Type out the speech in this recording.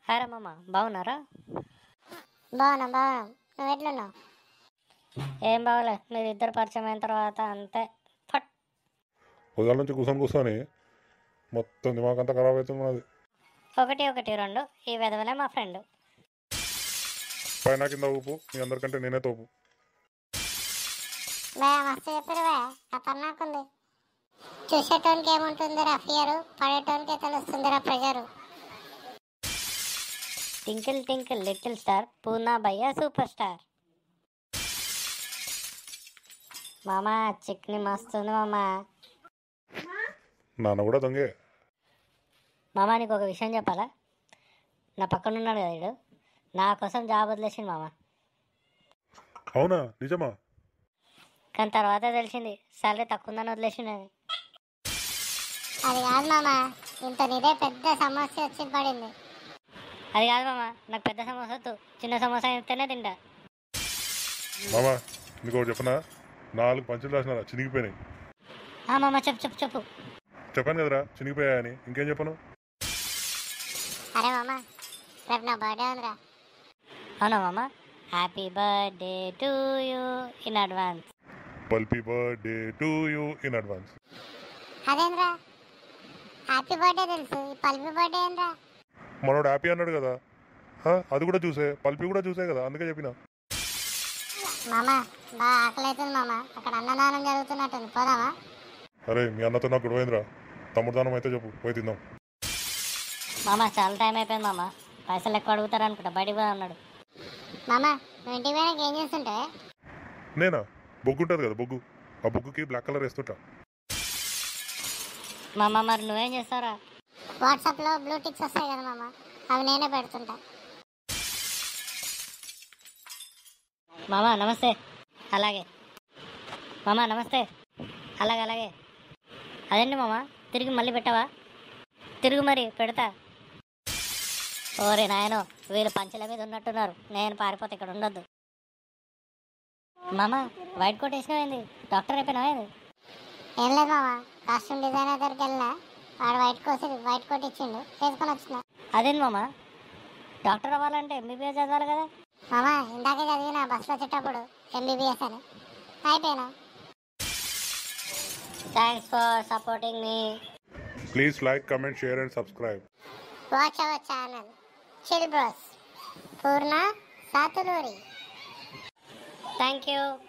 hi రమ్మమ్మ బాగున్నారా బాగున్నాం బాగున్నాం నువ్వు ఎట్లున్నావు ఏం బాగోలే మీరు ఇద్దరు పరిచయం అయిన తర్వాత అంతే ఫట్ ఉదయాల నుంచి కూర్చొని కూర్చొని మొత్తం దిమాగ్ అంతా ఖరాబ్ అవుతుంది మనది ఒకటి ఒకటి రెండు ఈ విధవలే మా ఫ్రెండ్ పైన కింద ఊపు మీ అందరికంటే నేనే తోపు వే మస్తు చెప్పారు వే ఖతర్నాక్ ఉంది చూసేటోనికి ఏముంటుందిరా ఫియర్ పడేటోనికే తెలుస్తుందిరా pressure twinkle twinkle little star పూనా భయ్య సూపర్ స్టార్ మామా చిక్ని మస్తుంది మామా నాన్న కూడా దొంగే మామా నీకు ఒక విషయం చెప్పాలా నా పక్కన ఉన్నాడు కదా వీడు నా కోసం జాబ్ వదిలేసిండు మామ అవునా నిజమా కానీ తర్వాత తెలిసింది సాలరీ తక్కువ ఉందని వదిలేసిండని అది కాదు మామ ఇంత నీదే పెద్ద సమస్య వచ్చి పడింది అది కాదు మామ నాకు పెద్ద సమోసా వద్దు చిన్న సమోసా అయితేనే తింటా మామా నీకు ఒకటి చెప్పనా నాలుగు పంచులు రాసిన చినిగిపోయినాయి ఆ మామ చెప్పు చెప్పు చెప్పు చెప్పాను కదరా చినిగిపోయాయని ఇంకేం చెప్పను అరే మామ రేపు నా బర్త్డే ఉందిరా అవునా మామ happy birthday to you in advance పల్పీ birthday to you in advance అదేంద్రా హ్యాపీ బర్త్డే తెలుసు ఈ పల్పి బర్త్డే ఏంద్రా మనోడు హ్యాపీ అన్నాడు కదా హా, అది కూడా చూసే పల్పి కూడా చూసే కదా అందుకే చెప్పిన మామ బాగా ఆకలి అవుతుంది మామ అక్కడ అన్నదానం జరుగుతున్నట్టుంది పోదామా అరే మీ అన్నతో నాకు గొడవైందిరా తమ్ముడు దానం అయితే చెప్పు పోయి తిందాం మామ చాలా టైం అయిపోయింది మామ పైసలు ఎక్కువ అడుగుతారు అనుకుంటా బయటికి పోయి అన్నాడు మామ నువ్వు ఇంటికి పోయినాక ఏం చేస్తుంటే నేనా బొగ్గు ఉంటుంది కదా బొగ్గు ఆ బొగ్గుకి బ్లాక్ కలర్ వేస్తుంటా మామ మరి నువ్వేం చేస్తావురా వాట్సాప్లో బ్లూ టిక్స్ వస్తాయి కదా మామ అవి నేనే పెడుతుంటా మామ నమస్తే అలాగే మామ నమస్తే అలాగే అలాగే అదండి మామ తిరిగి మళ్ళీ పెట్టవా తిరుగు మరి పెడతా ఓరే నాయనో వీళ్ళు పంచల మీద ఉన్నట్టున్నారు నేను పారిపోతే ఇక్కడ ఉండొద్దు మామ వైట్ కోట్ వేసినవేంది డాక్టర్ అయిపోయినావా ఏంది ఏం లేదు మామ కాస్ట్యూమ్ డిజైనర్ దగ్గరికి వెళ్ళినా వాడు వైట్ కోసి వైట్ కోట్ ఇచ్చిండు వేసుకొని వచ్చిన అదేంది మామ డాక్టర్ అవ్వాలంటే ఎంబీబీఎస్ చదవాలి కదా మామ ఇందాకే చదివిన బస్సులో వచ్చేటప్పుడు ఎంబీబీఎస్ అని అయిపోయినా thanks for supporting me please like comment share and subscribe watch our channel chill bros Purna Satuluri thank you